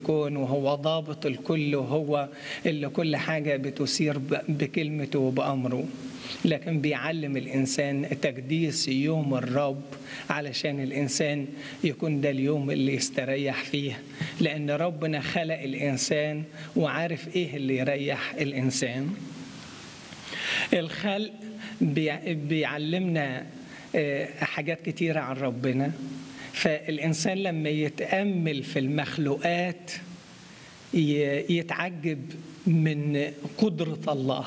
الكون وهو ضابط الكل وهو اللي كل حاجة بتسير بكلمته وبأمره لكن بيعلم الإنسان تقديس يوم الرب علشان الإنسان يكون ده اليوم اللي يستريح فيه لأن ربنا خلق الإنسان وعارف إيه اللي يريح الإنسان الخلق بيعلمنا حاجات كتيرة عن ربنا فالإنسان لما يتأمل في المخلوقات يتعجب من قدرة الله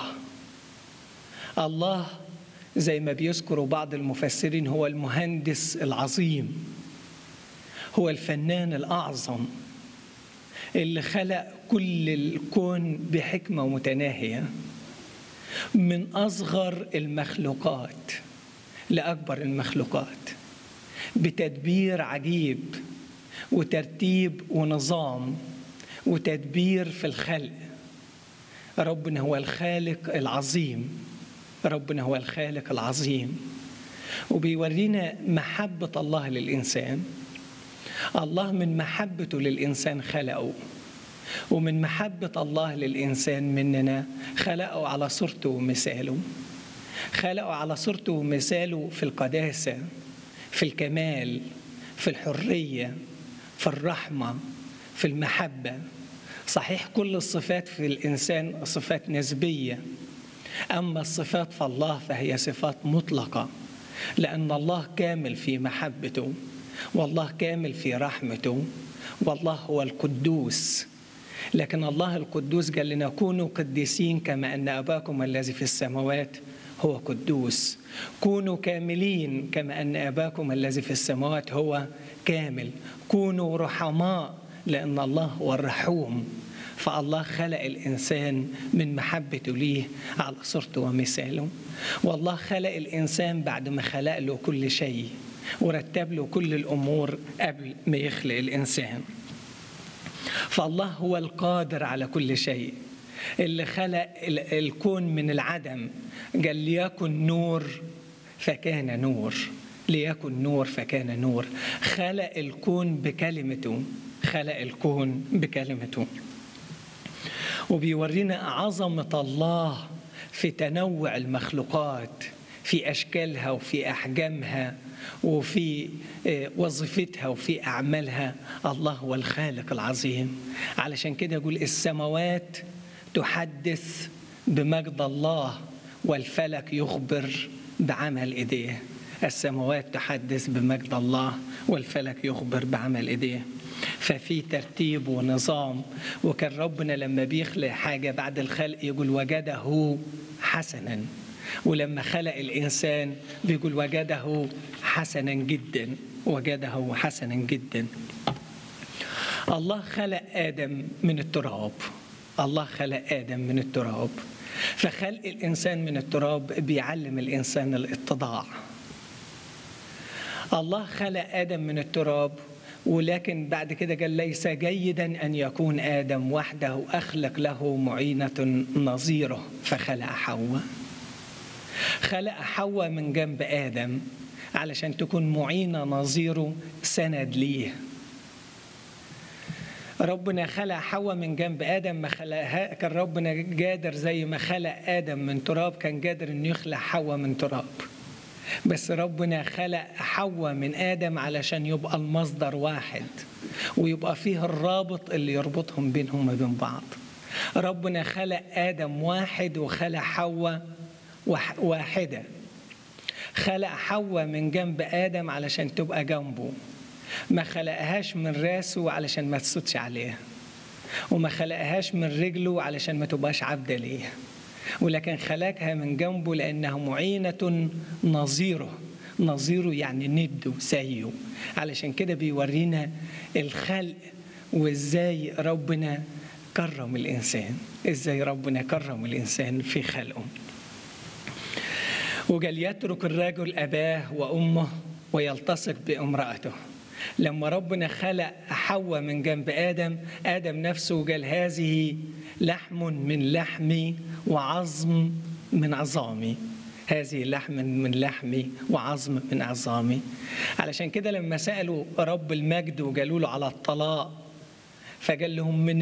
الله زي ما بيذكروا بعض المفسرين هو المهندس العظيم هو الفنان الأعظم اللي خلق كل الكون بحكمة متناهية من أصغر المخلوقات لأكبر المخلوقات بتدبير عجيب وترتيب ونظام وتدبير في الخلق ربنا هو الخالق العظيم ربنا هو الخالق العظيم وبيورينا محبة الله للإنسان الله من محبته للإنسان خلقه ومن محبة الله للإنسان مننا خلقه على صورته ومثاله خلقه على صورته ومثاله في القداسة في الكمال في الحرية في الرحمة في المحبة صحيح كل الصفات في الإنسان صفات نسبية أما الصفات فالله فهي صفات مطلقة لأن الله كامل في محبته والله كامل في رحمته والله هو القدوس لكن الله القدوس قال لنا كونوا قديسين كما أن أباكم الذي في السماوات هو قدوس كونوا كاملين كما أن أباكم الذي في السماوات هو كامل كونوا رحماء لأن الله هو الرحوم فالله خلق الإنسان من محبته ليه على صورته ومثاله والله خلق الإنسان بعد ما خلق له كل شيء ورتب له كل الأمور قبل ما يخلق الإنسان فالله هو القادر على كل شيء اللي خلق الكون من العدم قال ليكن نور فكان نور ليكن نور فكان نور خلق الكون بكلمته خلق الكون بكلمته وبيورينا عظمة الله في تنوع المخلوقات في أشكالها وفي أحجامها وفي وظيفتها وفي أعمالها الله هو الخالق العظيم علشان كده يقول السماوات تحدث بمجد الله والفلك يخبر بعمل ايديه السماوات تحدث بمجد الله والفلك يخبر بعمل ايديه ففي ترتيب ونظام وكان ربنا لما بيخلق حاجه بعد الخلق يقول وجده حسنا ولما خلق الانسان بيقول وجده حسنا جدا وجده حسنا جدا الله خلق ادم من التراب الله خلق ادم من التراب فخلق الانسان من التراب بيعلم الانسان الاتضاع الله خلق ادم من التراب ولكن بعد كده قال ليس جيدا ان يكون ادم وحده اخلق له معينه نظيره فخلق حواء خلق حواء من جنب ادم علشان تكون معينه نظيره سند ليه ربنا خلق حواء من جنب ادم ما خلقها كان ربنا قادر زي ما خلق ادم من تراب كان قادر انه يخلق حواء من تراب بس ربنا خلق حواء من ادم علشان يبقى المصدر واحد ويبقى فيه الرابط اللي يربطهم بينهم وبين بعض ربنا خلق ادم واحد وخلق حواء واحده خلق حواء من جنب ادم علشان تبقى جنبه ما خلقهاش من راسه علشان ما تسودش عليها وما خلقهاش من رجله علشان ما تبقاش عبدة ليه ولكن خلقها من جنبه لأنها معينة نظيره نظيره يعني نده زيه علشان كده بيورينا الخلق وازاي ربنا كرم الإنسان ازاي ربنا كرم الإنسان في خلقه وقال يترك الرجل أباه وأمه ويلتصق بامرأته لما ربنا خلق حواء من جنب آدم آدم نفسه قال هذه لحم من لحمي وعظم من عظامي هذه لحم من لحمي وعظم من عظامي علشان كده لما سألوا رب المجد وقالوا له على الطلاق فقال لهم من